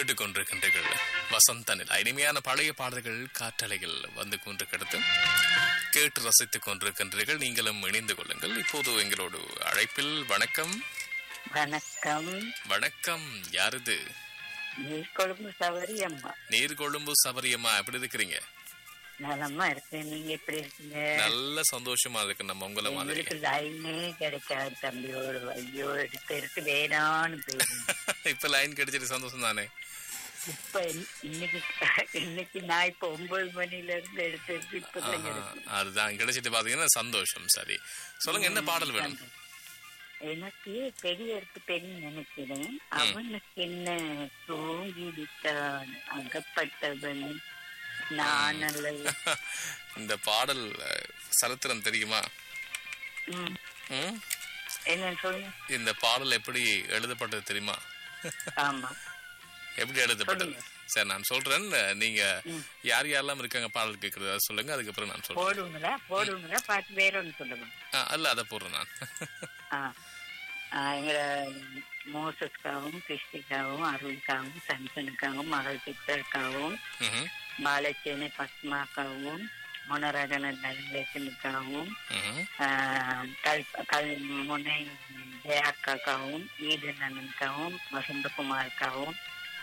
கேட்டுக்கொண்டிருக்கின்றீர்கள் வசந்த நிலா இனிமையான பழைய பாடல்கள் காற்றலைகள் வந்து கொண்டு கிடத்து கேட்டு ரசித்துக் கொண்டிருக்கின்றீர்கள் நீங்களும் இணைந்து கொள்ளுங்கள் இப்போது எங்களோடு அழைப்பில் வணக்கம் வணக்கம் வணக்கம் யாருது நீர்கொழும்பு சவரி அம்மா நீர்கொழும்பு சபரியம்மா எப்படி இருக்கிறீங்க நலமா இருக்கேன் நீங்க எப்படி இருக்கீங்க நல்ல சந்தோஷமா இருக்கு நம்ம உங்களை மாதிரி எங்களுக்கு லைனே கிடைக்காது தம்பியோடு ஐயோ எடுத்து எடுத்து வேணான்னு போயிடும் இப்ப லைன் கிடைச்சிட்டு சந்தோஷம் தானே இப்ப இன்- இன்னைக்கு இன்னைக்கு நான் இப்ப ஒன்பது மணில இருந்து எடுத்து எடுத்து இப்பதான் ஆஹா, கிடைக்கும் அதுதான் கிடைச்சிட்டு பாத்தீங்கன்னா சந்தோஷம் சரி சொல்லுங்க என்ன பாடல் வேணும் எனக்கு பெரிய எடுத்து பெண் நினைக்கிறேன் அவனுக்கு என்ன தூங்கி விட்டான் அகப்பட்டவன் நான் அல்லது இந்த பாடல் அஹ், சரித்திரம் தெரியுமா ம். ம்? என்ன சொல்லுங்க இந்த பாடல் எப்படி எழுதப்பட்டது தெரியுமா ஆமா எப்படி எழுதப்பட்டது சரி நான் சொல்றேன் அஹ், நீங்க யார் யாரெல்லாம் இருக்காங்க பாடல் கேட்கறது அதை சொல்லுங்க அதுக்கப்புறம் நான் சொல்றேன் போடுங்களா போடுங்களா பார்த்து வேற ஒன்று சொல்லுங்க ஆ, அல்ல அதை போடுறேன் நான் ஆ ஆ, எங்கள மோசஸ்க்காகவும் கிருஷ்ணிக்காகவும் அருளுக்காகவும் சந்தனுக்காகவும் மகள் சித்தருக்காகவும் ம்ஹும், பாலச்சேனை பத்மாக்காகவும் மொனரகன நலவேசனுக்காகவும் ம்ஹும், கல் கல் முனை ஜெயாக்காக்காகவும் ஈடன் அண்ணனுக்காகவும் வசந்தகுமாருக்காகவும்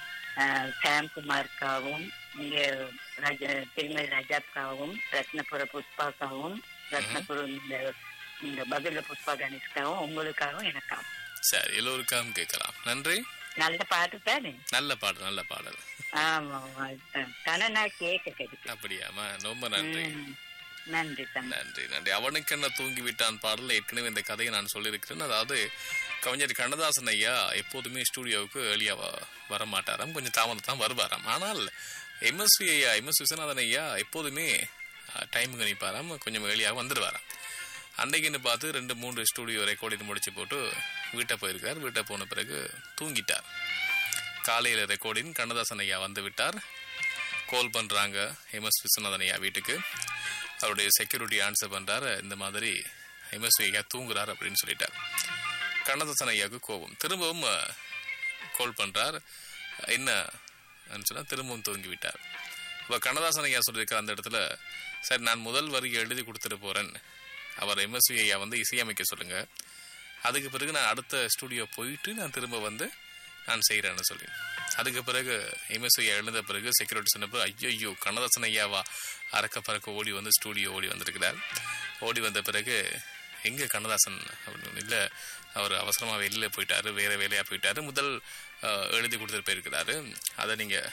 சாம்குமாருக்காகவும் இங்க ரஜ திருமதி ரஜாப்காகவும் ரத்னபுர புஷ்பாக்காகவும் ரத்னபுர இந்த இந்த பதில புஷ்பா கணேஷ்காகவும் உங்களுக்காகவும் எனக்காகவும் சரி எல்லோருக்காகவும் கேட்கலாம் நன்றி நல்ல பாட்டு தானே நல்ல பாடல் நல்ல பாடல் ஆமா அதுதான் கனனா கேட்க கிடைக்கும் அப்படியாமா ரொம்ப நன்றி ம். நன்றி தம்பி நன்றி நன்றி அவனுக்கு என்ன தூங்கி விட்டான் பாடல் ஏற்கனவே இந்த கதையை நான் சொல்லியிருக்கிறேன் அதாவது கவிஞர் கண்ணதாசன் ஐயா எப்போதுமே ஸ்டூடியோவுக்கு ஏர்லியா வர மாட்டாராம் கொஞ்சம் தாமதம் தான் வருவாராம் ஆனால் எம்எஸ்வி ஐயா எம்எஸ் விஸ்வநாதன் ஐயா எப்போதுமே டைம் கணிப்பாராம் கொஞ்சம் ஏர்லியாக வந்துடுவாராம் அன்னைக்குன்னு பார்த்து ரெண்டு மூன்று ஸ்டூடியோ ரெக்கார்டிங் முடிச்சு போட்டு வீட்டை போயிருக்கார் வீட்டை போன பிறகு தூங்கிட்டார் காலையில் ரெக்கார்டிங் கண்ணதாசன் ஐயா வந்து விட்டார் கால் பண்ணுறாங்க எம்எஸ் விஸ்வநாதன் ஐயா வீட்டுக்கு அவருடைய செக்யூரிட்டி ஆன்சர் பண்றாரு இந்த மாதிரி எம்எஸ்வி ஐயா தூங்குறாரு அப்படின்னு சொல்லிட்டார் கண்ணதாசன் ஐயாவுக்கு கோபம் திரும்பவும் கால் பண்றார் என்ன சொன்னா திரும்பவும் தூங்கி விட்டார் அப்ப கண்ணதாசன் ஐயா சொல்லியிருக்கார் அந்த இடத்துல சரி நான் முதல் வரி எழுதி கொடுத்துட்டு போறேன் அவர் எம்எஸ்வி ஐயா வந்து இசையமைக்க சொல்லுங்க அதுக்கு பிறகு நான் அடுத்த ஸ்டூடியோ போயிட்டு நான் திரும்ப வந்து நான் செய்கிறேன்னு சொல்லி அதுக்கு பிறகு எம்எஸ்ஐ எழுந்த பிறகு செக்யூரிட்டி சொன்னப்போ ஐயோ கண்ணதாசன் ஐயாவா அறக்க பறக்க ஓடி வந்து ஸ்டூடியோ ஓடி வந்திருக்கிறார் ஓடி வந்த பிறகு எங்கே கண்ணதாசன் அப்படின்னு இல்லை அவர் அவசரமாக வெளியில் போயிட்டாரு வேற வேலையாக போயிட்டாரு முதல் அஹ், எழுதி கொடுத்துட்டு போயிருக்கிறாரு அதை நீங்கள்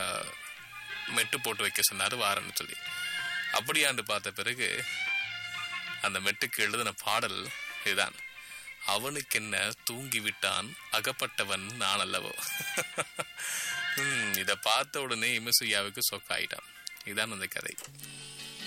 மெட்டு போட்டு வைக்க சொன்னார் வாரன்னு சொல்லி அப்படியாண்டு பார்த்த பிறகு அந்த மெட்டுக்கு எழுதின பாடல் இதுதான் அவனுக்கு என்ன தூங்கி விட்டான் அகப்பட்டவன் நான் அல்லவோ ம், இத பார்த்த உடனே இமசுயாவுக்கு சொக்காயிட்டான் இதுதான் அந்த கதை